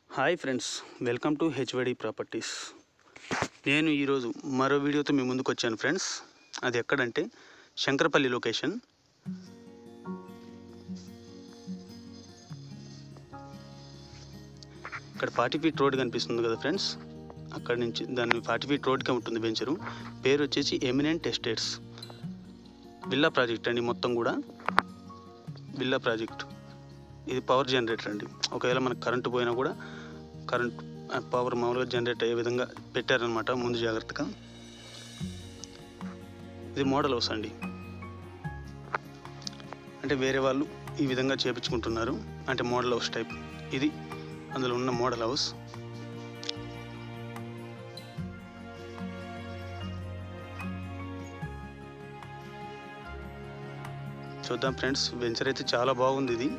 hi friends welcome to HVD properties నేను ఈరోజు మరో వీడియోతో మీ ముందుకు వచ్చాను ఫ్రెండ్స్ అది ఎక్కడంటే శంకరపల్లి లొకేషన్ ఇక్కడ ఫార్టీ ఫీట్ రోడ్ కనిపిస్తుంది కదా ఫ్రెండ్స్ అక్కడ నుంచి దాన్ని ఫార్టీ ఫీట్ రోడ్కే ఉంటుంది వెంచరు పేరు వచ్చేసి ఎమినెంట్ ఎస్టేట్స్ విల్లా ప్రాజెక్ట్ అండి మొత్తం కూడా విల్లా ప్రాజెక్ట్ ఇది పవర్ జనరేటర్ అండి ఒకవేళ మనకు కరెంటు పోయినా కూడా కరెంట్ పవర్ మామూలుగా జనరేట్ అయ్యే విధంగా పెట్టారనమాట ముందు జాగ్రత్తగా ఇది మోడల్ హౌస్ అండి అంటే వేరే వాళ్ళు ఈ విధంగా చేపించుకుంటున్నారు అంటే మోడల్ హౌస్ టైప్ ఇది అందులో ఉన్న మోడల్ హౌస్ చూద్దాం ఫ్రెండ్స్ వెంచర్ అయితే చాలా బాగుంది ఇది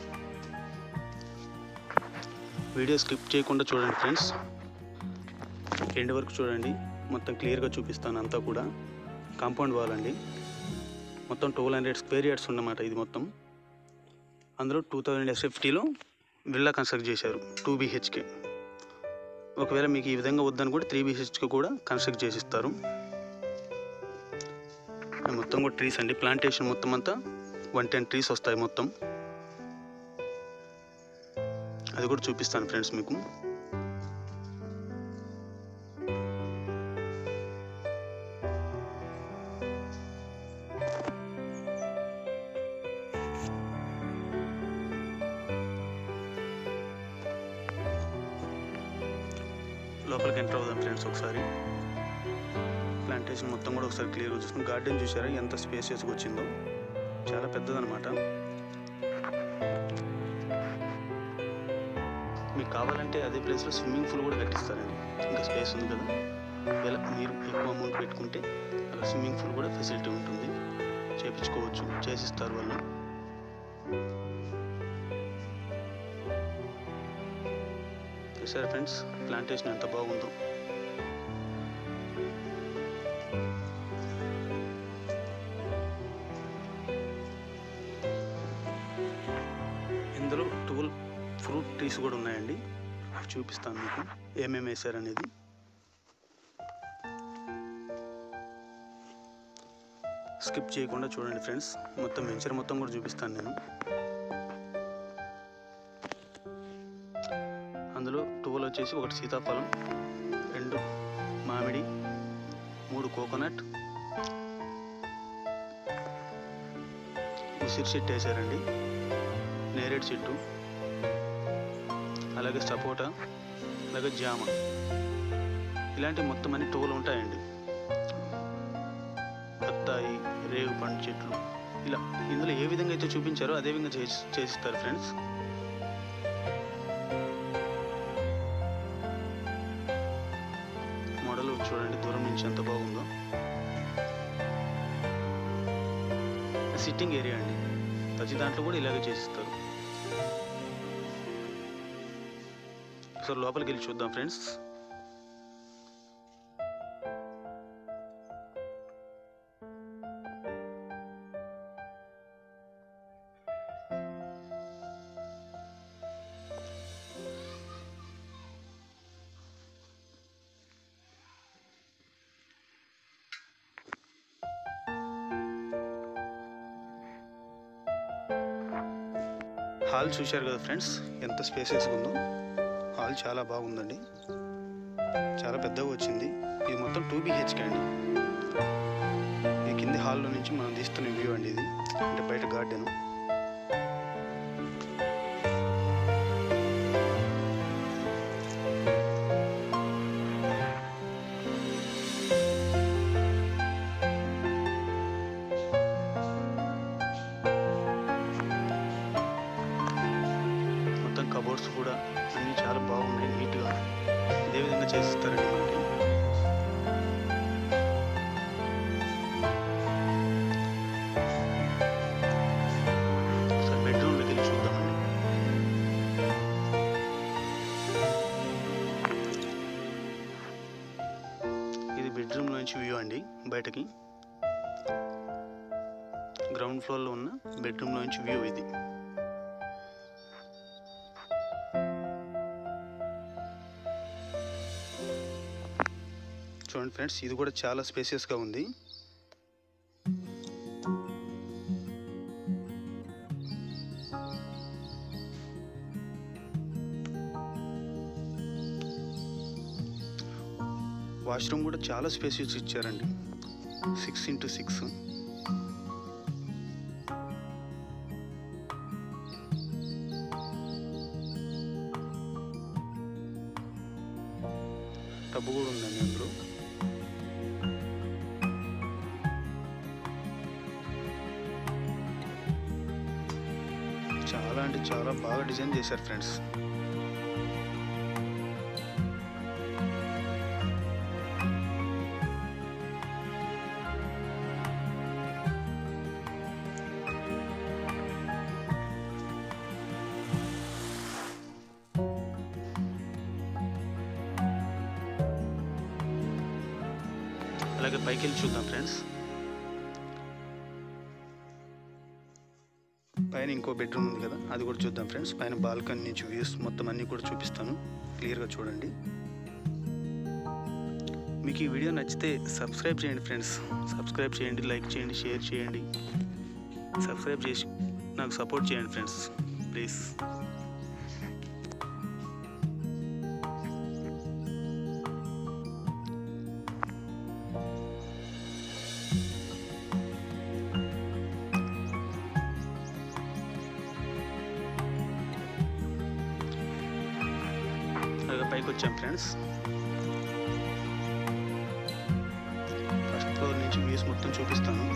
వీడియో స్కిప్ చేయకుండా చూడండి ఫ్రెండ్స్ ఎండ్ వరకు చూడండి మొత్తం క్లియర్గా చూపిస్తాను అంతా కూడా కాంపౌండ్ వాల్ అండి మొత్తం ట్వెల్వ్ హండ్రెడ్ స్క్వేర్ యార్డ్స్ ఉన్నమాట ఇది మొత్తం అందులో టూ థౌజండ్ ఎస్ఎఫ్టీలో విల్లా కన్స్ట్రక్ట్ చేశారు టూ బీహెచ్కే ఒకవేళ మీకు ఈ విధంగా వద్దని కూడా త్రీ బీహెచ్కే కూడా కన్స్ట్రక్ట్ చేసిస్తారు మొత్తం కూడా ట్రీస్ అండి ప్లాంటేషన్ మొత్తం అంతా వన్ టెన్ ట్రీస్ వస్తాయి మొత్తం అది కూడా చూపిస్తాను ఫ్రెండ్స్ మీకు లోపలికి ఎంటర్ అవుదాం ఫ్రెండ్స్ ఒకసారి ప్లాంటేషన్ మొత్తం కూడా ఒకసారి క్లియర్గా చూసుకుని గార్డెన్ చూసారా ఎంత స్పేసియస్గా వచ్చిందో చాలా పెద్దదనమాట మీకు కావాలంటే అదే ప్లేస్లో స్విమ్మింగ్ పూల్ కూడా కట్టిస్తారండి ఇంకా స్పేస్ ఉంది కదా ఒకవేళ మీరు ఎక్కువ అమౌంట్ పెట్టుకుంటే అలా స్విమ్మింగ్ పూల్ కూడా ఫెసిలిటీ ఉంటుంది చేపించుకోవచ్చు చేసిస్తారు వాళ్ళు చూసారా ఫ్రెండ్స్ ప్లాంటేషన్ ఎంత బాగుందో ఇందులో ట్వెల్వ్ ఫ్రూట్ ట్రీస్ కూడా ఉన్నాయండి అవి చూపిస్తాను మీకు ఏమేమి వేశారనేది స్కిప్ చేయకుండా చూడండి ఫ్రెండ్స్ మొత్తం వెంచర్ మొత్తం కూడా చూపిస్తాను నేను అందులో ట్వెల్వ్ వచ్చేసి ఒకటి సీతాఫలం రెండు మామిడి మూడు కోకోనట్ ఉసిరి చెట్టు వేసారండి నేరేడు చెట్టు అలాగే సపోటా అలాగే జామ ఇలాంటి మొత్తం అన్ని టోలు ఉంటాయండి బత్తాయి రేగు పండు చెట్లు ఇలా ఇందులో ఏ విధంగా అయితే చూపించారో అదే విధంగా చేసి చేసిస్తారు ఫ్రెండ్స్ మోడల్ చూడండి దూరం నుంచి ఎంత బాగుందో సిట్టింగ్ ఏరియా అండి ప్రతి దాంట్లో కూడా ఇలాగే చేసిస్తారు సో లోపలికి వెళ్ళి చూద్దాం ఫ్రెండ్స్ హాల్ చూశారు కదా ఫ్రెండ్స్ ఎంత స్పేసెస్గా ఉందో హాల్ చాలా బాగుందండి చాలా పెద్దగా వచ్చింది ఇది మొత్తం టూ బీహెచ్కే అండి ఈ కింది హాల్లో నుంచి మనం తీస్తున్న వ్యూ అండి ఇది అంటే బయట గార్డెన్ మొత్తం కబోర్డ్స్ కూడా అన్నీ చాలా బాగున్నాయి నీట్గా ఇదే విధంగా చేసిస్తారండి మనకి ఒకసారి బెడ్రూమ్లోకి వెళ్ళి చూద్దామండి ఇది బెడ్రూమ్ నుంచి వ్యూ అండి బయటకి గ్రౌండ్ ఫ్లోర్లో ఉన్న బెడ్రూమ్లో నుంచి వ్యూ ఇది చూడండి ఫ్రెండ్స్ ఇది కూడా చాలా స్పేసియస్గా ఉంది వాష్రూమ్ కూడా చాలా స్పేసియస్ ఇచ్చారండి సిక్స్ ఇంటూ సిక్స్ టబ్బు కూడా ఉందండి అందులో చాలా అంటే చాలా బాగా డిజైన్ చేశారు ఫ్రెండ్స్ అలాగే పైకి వెళ్ళి చూద్దాం ఫ్రెండ్స్ పైన ఇంకో బెడ్రూమ్ ఉంది కదా అది కూడా చూద్దాం ఫ్రెండ్స్ పైన బాల్కనీ నుంచి వ్యూస్ మొత్తం అన్నీ కూడా చూపిస్తాను క్లియర్గా చూడండి మీకు ఈ వీడియో నచ్చితే సబ్స్క్రైబ్ చేయండి ఫ్రెండ్స్ సబ్స్క్రైబ్ చేయండి లైక్ చేయండి షేర్ చేయండి సబ్స్క్రైబ్ చేసి నాకు సపోర్ట్ చేయండి ఫ్రెండ్స్ ప్లీజ్ అలాగే పైకి వచ్చాం ఫ్రెండ్స్ ఫస్ట్ ఫ్లోర్ నుంచి వ్యూస్ మొత్తం చూపిస్తాను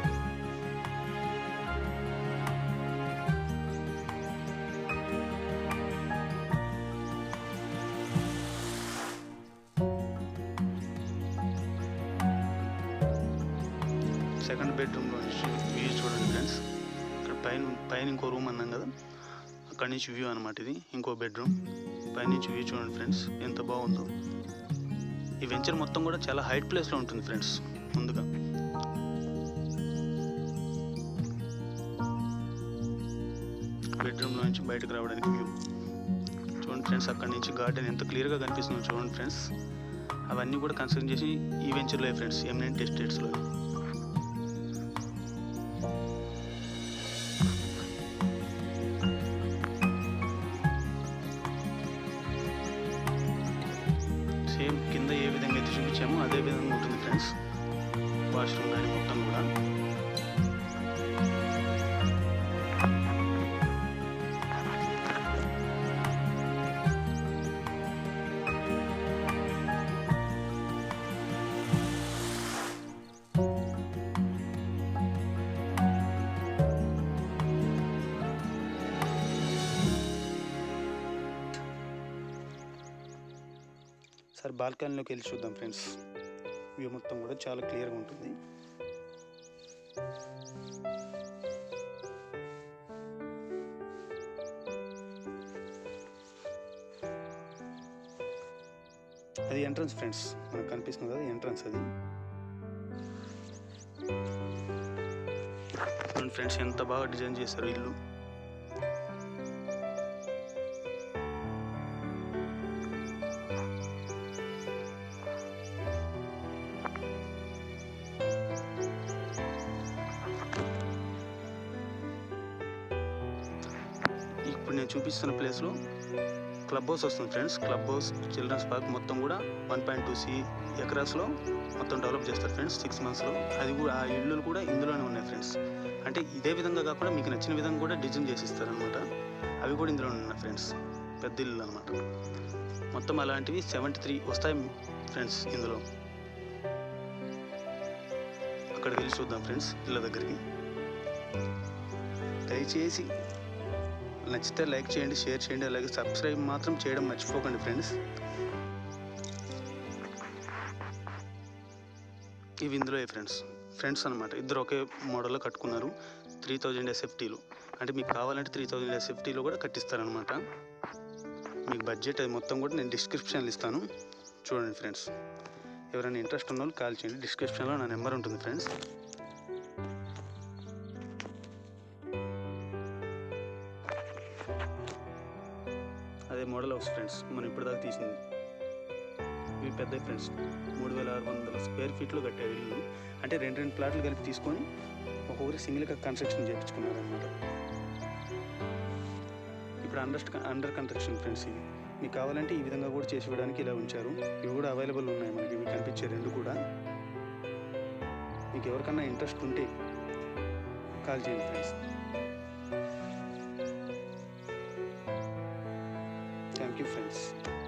సెకండ్ బెడ్రూమ్లో నుంచి వ్యూ చూడండి ఫ్రెండ్స్ ఇక్కడ పైన పైన ఇంకో రూమ్ అన్నాం కదా అక్కడి నుంచి వ్యూ అనమాట ఇది ఇంకో బెడ్రూమ్ పైనుంచి వ్యూ చూడండి ఫ్రెండ్స్ ఎంత బాగుందో ఈ వెంచర్ మొత్తం కూడా చాలా హైట్ ప్లేస్లో ఉంటుంది ఫ్రెండ్స్ ముందుగా బెడ్రూమ్లో నుంచి బయటకు రావడానికి వ్యూ చూడండి ఫ్రెండ్స్ అక్కడి నుంచి గార్డెన్ ఎంత క్లియర్గా కనిపిస్తుందో చూడండి ఫ్రెండ్స్ అవన్నీ కూడా కన్సిడర్ చేసి ఈ వెంచర్లో ఫ్రెండ్స్ ఎమినెంట్ ఎస్టేట్స్లో సేమ్ కింద ఏ విధంగా అయితే చూపించామో అదే విధంగా ఉంటుంది ఫ్రెండ్స్ వాష్రూమ్ కానీ మొత్తం కూడా సార్ బాల్కనీలోకి వెళ్ళి చూద్దాం ఫ్రెండ్స్ వ్యూ మొత్తం కూడా చాలా క్లియర్గా ఉంటుంది అది ఎంట్రన్స్ ఫ్రెండ్స్ మనకు కనిపిస్తుంది కదా ఎంట్రన్స్ అది చూడండి ఫ్రెండ్స్ ఎంత బాగా డిజైన్ చేశారు ఇల్లు ఇప్పుడు నేను చూపిస్తున్న ప్లేస్లో క్లబ్ హౌస్ వస్తుంది friends club house children's park మొత్తం కూడా వన్ పాయింట్ టూ సి ఎకరాస్లో మొత్తం డెవలప్ చేస్తారు ఫ్రెండ్స్ సిక్స్ మంత్స్లో అది కూడా ఆ ఇళ్ళు కూడా ఇందులోనే ఉన్నాయి ఫ్రెండ్స్ అంటే ఇదే విధంగా కాకుండా మీకు నచ్చిన విధంగా కూడా డిజైన్ చేసి ఇస్తారనమాట అవి కూడా ఇందులో ఉన్నాయి ఫ్రెండ్స్ పెద్ద ఇల్లు అనమాట మొత్తం అలాంటివి సెవెంటీ త్రీ వస్తాయి ఫ్రెండ్స్ ఇందులో అక్కడికి వెళ్ళి చూద్దాం ఫ్రెండ్స్ ఇళ్ళ దగ్గరికి దయచేసి నచ్చితే లైక్ చేయండి షేర్ చేయండి అలాగే సబ్స్క్రైబ్ మాత్రం చేయడం మర్చిపోకండి ఫ్రెండ్స్ ఇవి ఇందులో ఫ్రెండ్స్ ఫ్రెండ్స్ అనమాట ఇద్దరు ఒకే మోడల్లో కట్టుకున్నారు త్రీ థౌజండ్ ఎస్ఎఫ్టీలు అంటే మీకు కావాలంటే త్రీ థౌజండ్ ఎస్ఎఫ్టీలో కూడా కట్టిస్తారనమాట మీకు బడ్జెట్ అది మొత్తం కూడా నేను డిస్క్రిప్షన్లో ఇస్తాను చూడండి ఫ్రెండ్స్ ఎవరైనా ఇంట్రెస్ట్ ఉన్న వాళ్ళు కాల్ చేయండి డిస్క్రిప్షన్లో నా నెంబర్ ఉంటుంది ఫ్రెండ్స్ అదే మోడల్ హౌస్ ఫ్రెండ్స్ మనం ఇప్పటిదాకా తీసింది ఇవి పెద్ద ఫ్రెండ్స్ మూడు వేల ఆరు వందల స్క్వేర్ ఫీట్లో కట్టారు ఇల్లు అంటే రెండు రెండు ప్లాట్లు కలిపి తీసుకొని ఒక్కొక్కరి సింగిల్గా కన్స్ట్రక్షన్ చేయించుకున్నారు అనమాట ఇప్పుడు అండర్ అండర్ కన్స్ట్రక్షన్ ఫ్రెండ్స్ ఇవి మీకు కావాలంటే ఈ విధంగా కూడా చేసి ఇవ్వడానికి ఇలా ఉంచారు ఇవి కూడా అవైలబుల్ ఉన్నాయి మనకి ఇవి కనిపించే రెండు కూడా మీకు ఎవరికన్నా ఇంట్రెస్ట్ ఉంటే కాల్ చేయండి ఫ్రెండ్స్ థ్యాంక్ యూ ఫ్రెండ్స్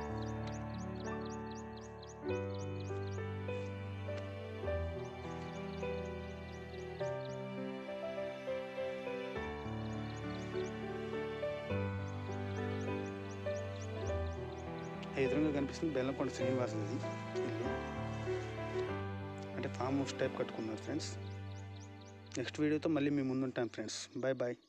ఎదురుగా కనిపిస్తుంది బెల్లంకొండ శ్రీనివాస్ ఇది ఇల్లు అంటే ఫామ్ హౌస్ టైప్ కట్టుకున్నారు ఫ్రెండ్స్ నెక్స్ట్ వీడియోతో మళ్ళీ మీ ముందుంటాను ఫ్రెండ్స్ బాయ్ బాయ్